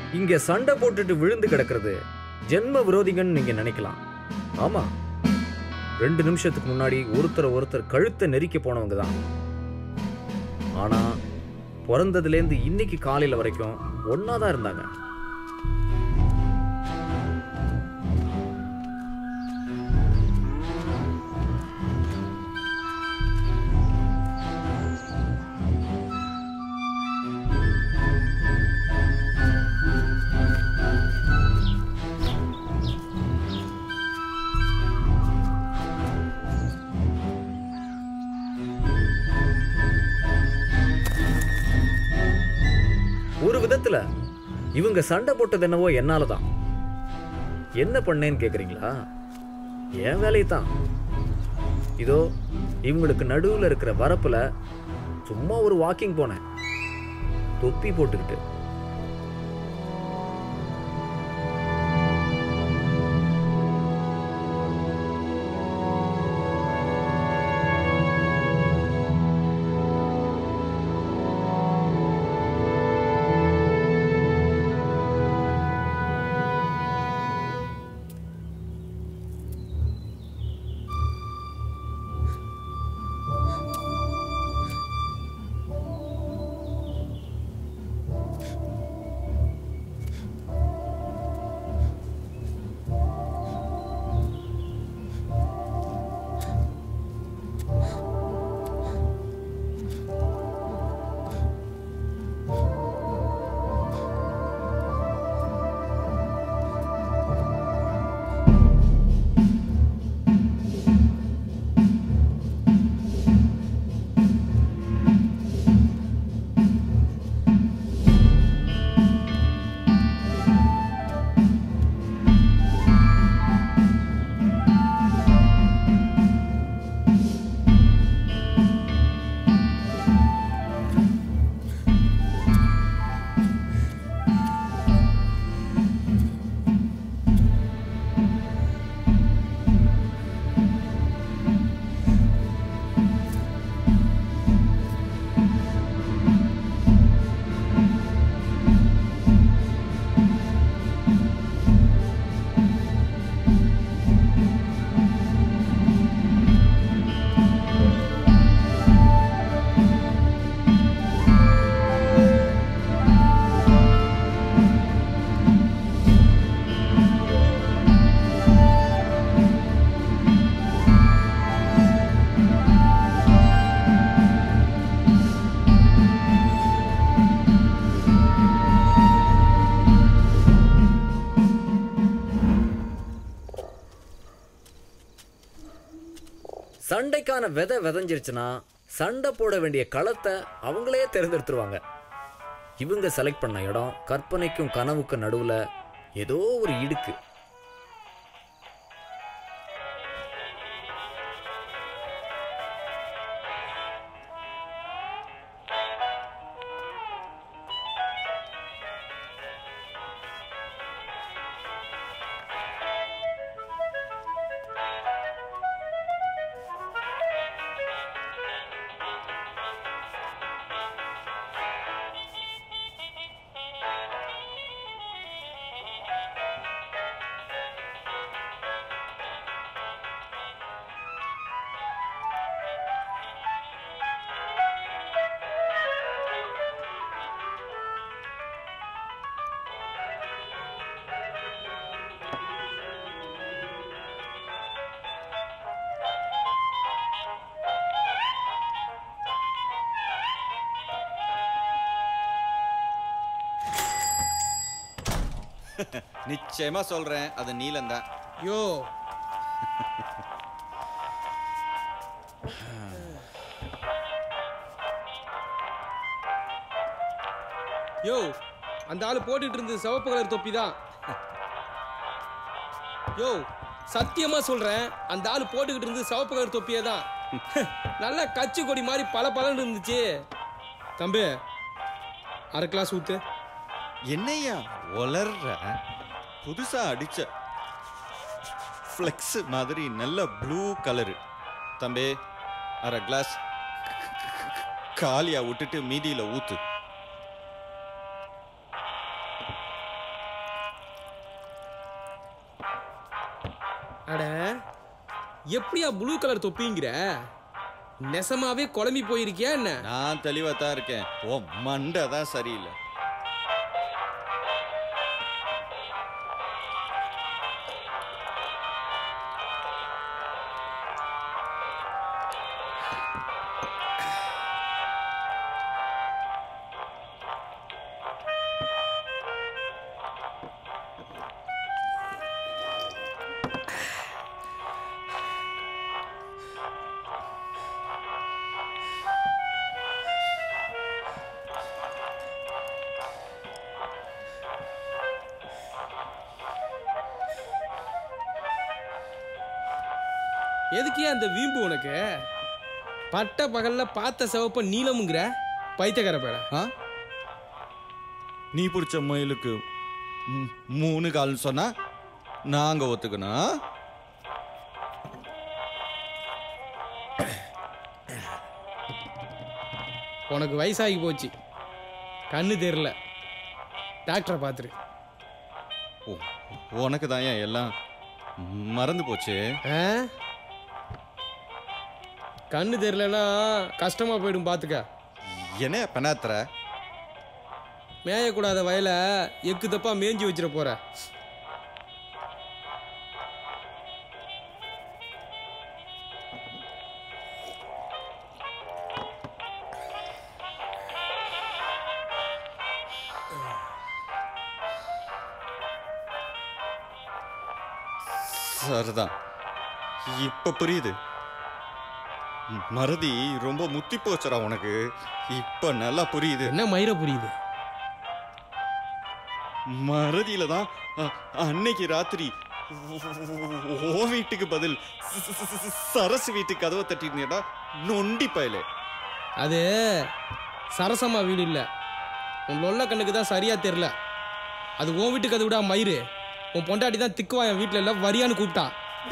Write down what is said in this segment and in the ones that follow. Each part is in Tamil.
இங்க சண்டை போட்டுட்டு விழுந்து கிடக்கிறது ஜென்ம விரோதிகன்னு நீங்க நினைக்கலாம் ஆமா ரெண்டு நிமிஷத்துக்கு முன்னாடி ஒருத்தர் ஒருத்தர் கழுத்தை நெரிக்க போனவங்க தான் ஆனா பிறந்ததுலேருந்து இன்னைக்கு காலையில வரைக்கும் ஒன்னா தான் இருந்தாங்க ஒரு விதத்துல இவங்க சண்டை போட்டது என்னவோ என்னால தான் என்ன பண்ணேன்னு கேக்குறீங்களா என் வேலையை தான் இதோ இவங்களுக்கு நடுவுல இருக்கிற வரப்புல சும்மா ஒரு வாக்கிங் போனேன் தொப்பி போட்டுக்கிட்டு சண்டைக்கான விதை விதைஞ்சிருச்சுன்னா சண்டை போட வேண்டிய களத்தை அவங்களே தேர்ந்தெடுத்துருவாங்க இவங்க செலக்ட் பண்ண இடம் கற்பனைக்கும் கனவுக்கும் நடுவுல ஏதோ ஒரு இடுக்கு நிச்சயமா சொல்றேன் அது நீலம் தான் யோ யோ அந்த ஆளு போட்டுட்டு இருந்தது சிவப்பு கலர் தொப்பி தான் யோ சத்தியமா சொல்றேன் அந்த ஆளு போட்டுக்கிட்டு இருந்தது சிவப்பு கலர் தொப்பியே தான் நல்ல கச்சி கொடி மாதிரி பல பலன்னு இருந்துச்சு தம்பி அரை கிளாஸ் ஊத்து என்னையா ஒளர்ற புதுசா அடிச்ச ஃப்ளெக்ஸ் மாதிரி நல்ல ப்ளூ கலரு தம்பி அரை கிளாஸ் காலியா விட்டுட்டு மீதியில ஊத்து அட எப்படியா ப்ளூ கலர் தொப்பிங்கிற நெசமாவே குழம்பி போயிருக்கியா என்ன நான் தெளிவா தான் இருக்கேன் ஓ மண்டை தான் சரியில்லை எதுக்கே அந்த வீம்பு உனக்கு பட்ட பகல்ல பார்த்த சிவப்ப நீளமுங்கிற பைத்தியக்கார பேர ஆ நீ பிடிச்ச மயிலுக்கு ம், மூணு கால்னு சொன்னா நாங்க ஒத்துக்கணும் உனக்கு வயசாகி போச்சு கண்ணு தெரியல டாக்டரை பார்த்துரு ஓ, உனக்கு தான் ஏன் எல்லாம் மறந்து போச்சு ஆ? கண்ணு தெரியலன்னா கஷ்டமா போயிடும் பார்த்துக்க என்ன பெணாத்துற மேயக்கூடாத வயலை எக்கு தப்பா மேய்ஞ்சி வச்சிட போற சரிதான் இப்ப புரியுது ம், மறதி ரொம்ப முத்தி போச்சுடா உனக்கு இப்ப நல்லா புரியுது என்ன மயிர புரியுது மறதியில தான் அ- அன்னைக்கு ராத்திரி ஓ வீட்டுக்கு பதில் ச- ச- ச- ச- சரசு வீட்டுக்கு கதவை தட்டிருந்தேடா நொண்டி பயலே அது சரசம்மா வீடு இல்லை உன் லொல்ல கண்ணுக்கு தான் சரியா தெரில அது உன் வீட்டுக்கு அது விடா மயிறு உன் பொண்டாட்டி தான் திக்குவா என் வீட்டில் எல்லாம் வரியான்னு கூப்பிட்டா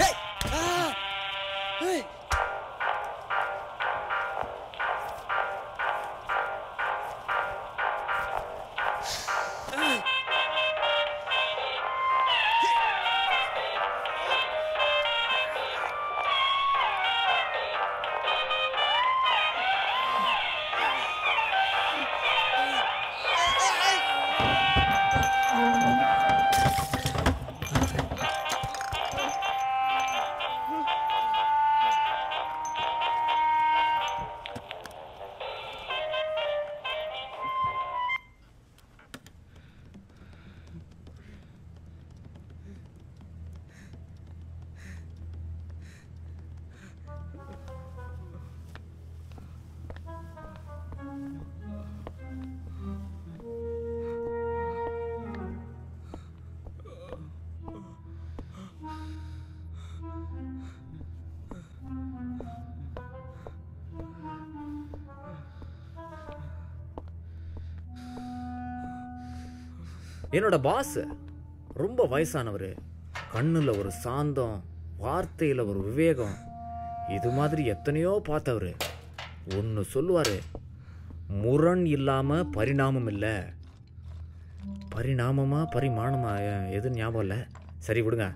என்னோட பாஸ் ரொம்ப வயசானவர் கண்ணுல ஒரு சாந்தம் வார்த்தையில ஒரு விவேகம் இது மாதிரி எத்தனையோ பார்த்தவர் ஒன்று சொல்லுவார் முரண் இல்லாம பரிணாமம் இல்லை பரிணாமமா பரிமாணமா எ- எதுன்னு ஞாபகம் இல்லை சரி விடுங்க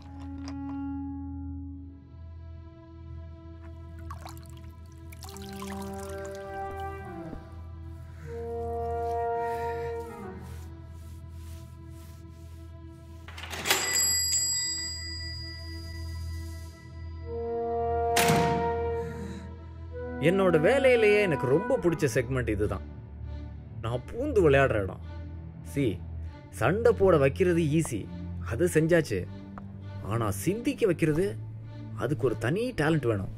என்னோட வேலையிலேயே எனக்கு ரொம்ப பிடிச்ச செக்மெண்ட் இதுதான் நான் பூந்து விளையாடுற இடம் சி சண்டை போட வைக்கிறது ஈஸி அது செஞ்சாச்சு ஆனால் சிந்திக்க வைக்கிறது அதுக்கு ஒரு தனி டேலண்ட் வேணும்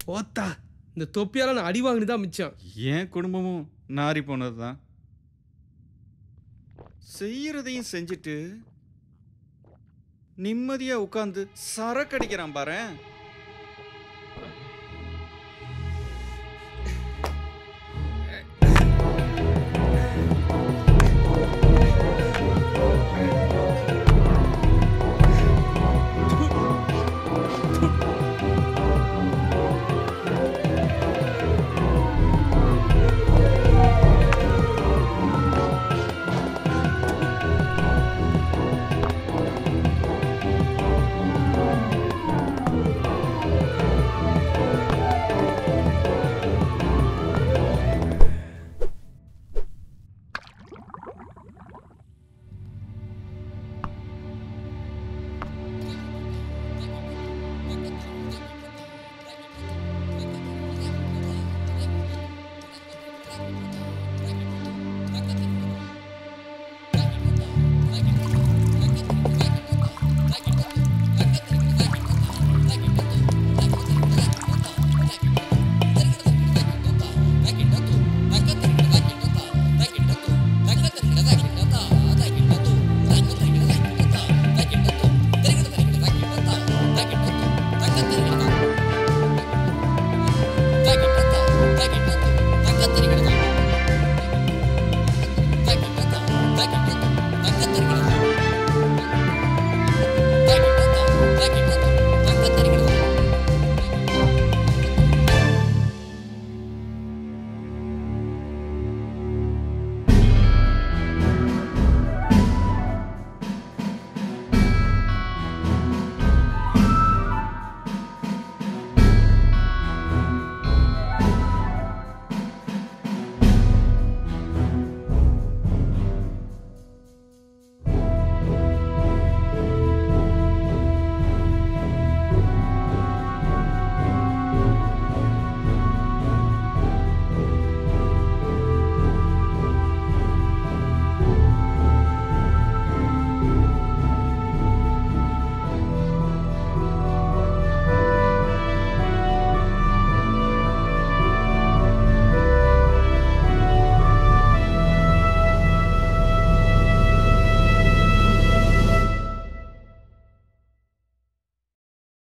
போத்தா இந்த தொப்பியால நான் அடி வாங்கினு தான் மிச்சம் என் குடும்பமும் நாரி போனது தான் செய்யறதையும் செஞ்சுட்டு நிம்மதியா உட்காந்து சரக்கடிக்கிறான் பாரேன்